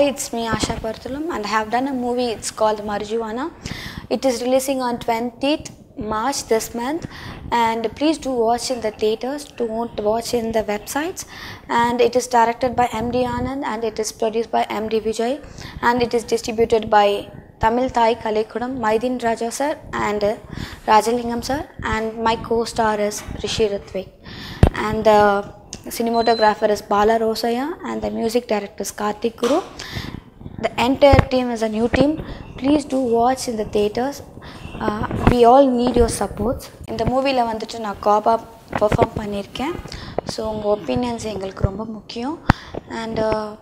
it's me Asha Parthulam and I have done a movie. It's called Marijuana. It is releasing on 20th March this month, and please do watch in the theaters. Don't watch in the websites. And it is directed by MD Anand and it is produced by MD Vijay, and it is distributed by Tamil Thai Kalekudam, Maidin Raja sir and uh, Rajalingam sir, and my co-star is Rishi Ritvik. And the cinematographer is Bala Rosaya and the music director is Karthik Guru. The entire team is a new team. Please do watch in the theaters. Uh, we all need your support. இந்த மூவியில் வந்துட்டு நான் காபா perform பண்ணியிருக்கேன் so உங்கள் opinions எங்களுக்கு ரொம்ப முக்கியம் அண்ட்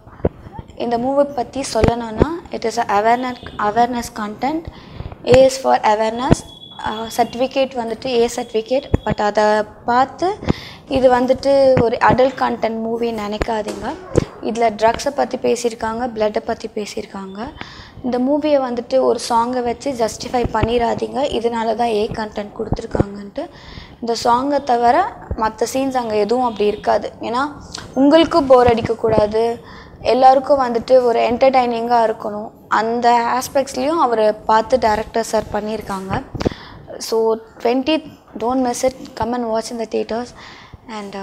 இந்த மூவி பற்றி சொல்லணும்னா it is awareness awareness content A is for awareness certificate வந்துட்டு ஏ சர்டிஃபிகேட் பட் அதை பார்த்து இது வந்துட்டு ஒரு அடல்ட் கண்டென்ட் மூவின்னு நினைக்காதீங்க இதில் ட்ரக்ஸை பற்றி பேசியிருக்காங்க பிளட்டை பற்றி பேசியிருக்காங்க இந்த மூவியை வந்துட்டு ஒரு சாங்கை வச்சு ஜஸ்டிஃபை பண்ணிடாதீங்க இதனால தான் ஏ கண்டென்ட் கொடுத்துருக்காங்கன்ட்டு இந்த சாங்கை தவிர மற்ற சீன்ஸ் அங்கே எதுவும் அப்படி இருக்காது ஏன்னா உங்களுக்கும் போர் அடிக்கக்கூடாது எல்லாருக்கும் வந்துட்டு ஒரு என்டர்டைனிங்காக இருக்கணும் அந்த ஆஸ்பெக்ட்ஸ்லேயும் அவர் பார்த்து டேரக்டர் சார் பண்ணியிருக்காங்க so twenty don't miss it come and watch in the theatres and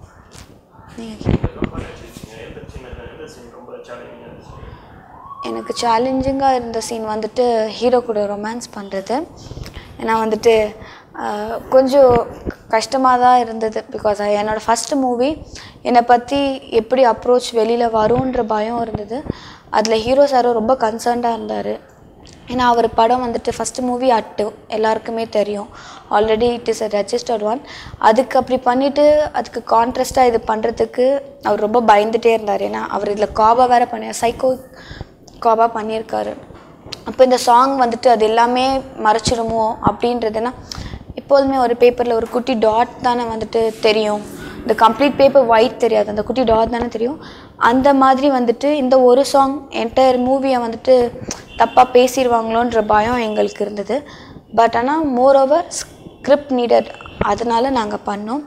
நீங்கள் எந்த சின்ன எந்த சீன் ரொம்ப சேலஞ்சிங்காக இருந்துச்சு எனக்கு சேலஞ்சிங்காக இருந்த சீன் வந்துட்டு ஹீரோ கூட ரொமான்ஸ் பண்ணுறது ஏன்னா வந்துட்டு ஆஹ், கொஞ்சம் கஷ்டமாக தான் இருந்தது பிகாஸ் என்னோடய ஃபஸ்ட்டு மூவி என்னை பற்றி எப்படி அப்ரோச் வெளியில் வரும்ன்ற பயம் இருந்தது அதில் ஹீரோ சாரும் ரொம்ப கன்சர்ன்டாக இருந்தார் ஏன்னா அவர் படம் வந்துட்டு ஃபஸ்ட்டு மூவி அட்டு எல்லாருக்குமே தெரியும் already it is a registered one அதுக்கு அப்படி பண்ணிவிட்டு அதுக்கு கான்ட்ராஸ்ட்டாக இது பண்ணுறதுக்கு அவர் ரொம்ப பயந்துட்டே இருந்தார் ஏன்னா அவர் இதில் காபா வேறு பண்ணி சைக்கோ காபா பண்ணியிருக்காரு அப்போ இந்த சாங் வந்துட்டு அது எல்லாமே மறைச்சிடுமோ அப்படின்றதுனா எப்போதுமே ஒரு பேப்பரில் ஒரு குட்டி டாட் தானே வந்துட்டு தெரியும் இந்த கம்ப்ளீட் பேப்பர் ஒயிட் தெரியாது அந்த குட்டி டாட் தானே தெரியும் அந்த மாதிரி வந்துட்டு இந்த ஒரு சாங் என்டையர் மூவியை வந்துட்டு தப்பாக பேசிடுவாங்களோன்ற பயம் எங்களுக்கு இருந்தது பட் ஆனால் மோர் ஓவர் ஸ்கிரிப்ட் நீடட் அதனால நாங்கள் பண்ணோம்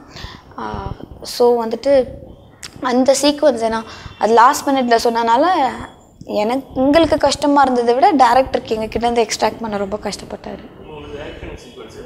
ஸோ வந்துட்டு அந்த சீக்வன்ஸ் ஏன்னா அது லாஸ்ட் மினிட்ல சொன்னனால எனக்கு எங்களுக்கு கஷ்டமாக இருந்ததை விட டேரக்டருக்கு எங்ககிட்ட இருந்து எக்ஸ்ட்ராக்ட் பண்ண ரொம்ப கஷ்டப்பட்டார் உங்களுக்கு ஆக்ஷன் சீக்வன்ஸு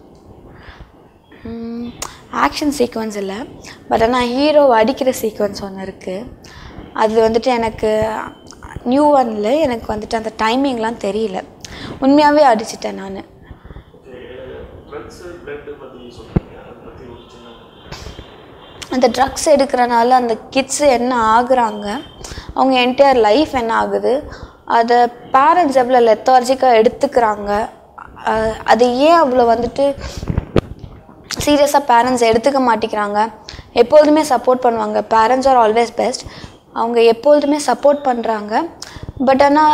ஆக்ஷன் சீக்வன்ஸ் இல்லை பட் ஆனால் ஹீரோ அடிக்கிற சீக்வன்ஸ் ஒன்று இருக்குது அது வந்துட்டு எனக்கு நியூ ஒன்ல எனக்கு வந்துட்டு அந்த டைமிங்லாம் தெரியல உண்மையாகவே அடிச்சிட்டேன் நான் ஓகே ட்ரக்ஸு பிளட்டு பற்றி சொல்கிறீங்க அதை பற்றி ஒரு சின்ன அந்த ட்ரக்ஸ் எடுக்கிறனால அந்த கிட்ஸு என்ன ஆகுறாங்க அவங்க என்டையர் லைஃப் என்ன ஆகுது அதை பேரண்ட்ஸ் எவ்வளோ லெத்தார்ஜிக்காக எடுத்துக்கிறாங்க அஹ் அது ஏன் அவ்வளோ வந்துட்டு சீரியஸாக பேரண்ட்ஸ் எடுத்துக்க மாட்டேங்கிறாங்க எப்பொழுதுமே சப்போர்ட் பண்ணுவாங்க பேரண்ட்ஸ் ஆர் ஆல்வேஸ் பெஸ்ட் அவங்க எப்பொழுதுமே சப்போர்ட் பண்ணுறாங்க பட் ஆனால்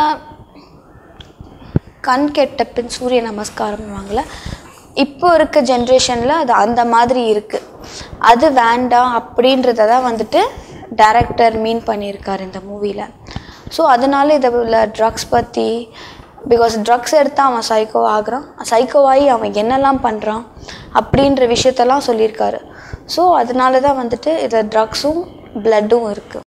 கண் கெட்ட பின் சூரிய நமஸ்காரம்வாங்கள இப்போ இருக்க ஜென்ரேஷனில் அது அந்த மாதிரி இருக்குது அது வேண்டாம் அப்படின்றத தான் வந்துட்டு டைரக்டர் மீன் பண்ணியிருக்காரு இந்த மூவியில் ஸோ அதனால இதில் ட்ரக்ஸ் பற்றி பிகாஸ் ட்ரக்ஸ் எடுத்தால் அவன் சைக்கோ ஆகுறான் சைக்கோவாகி அவன் என்னெல்லாம் பண்ணுறான் அப்படின்ற விஷயத்தெல்லாம் சொல்லியிருக்காரு ஸோ அதனால தான் வந்துட்டு இதில் ட்ரக்ஸும் பிளட்டும் இருக்குது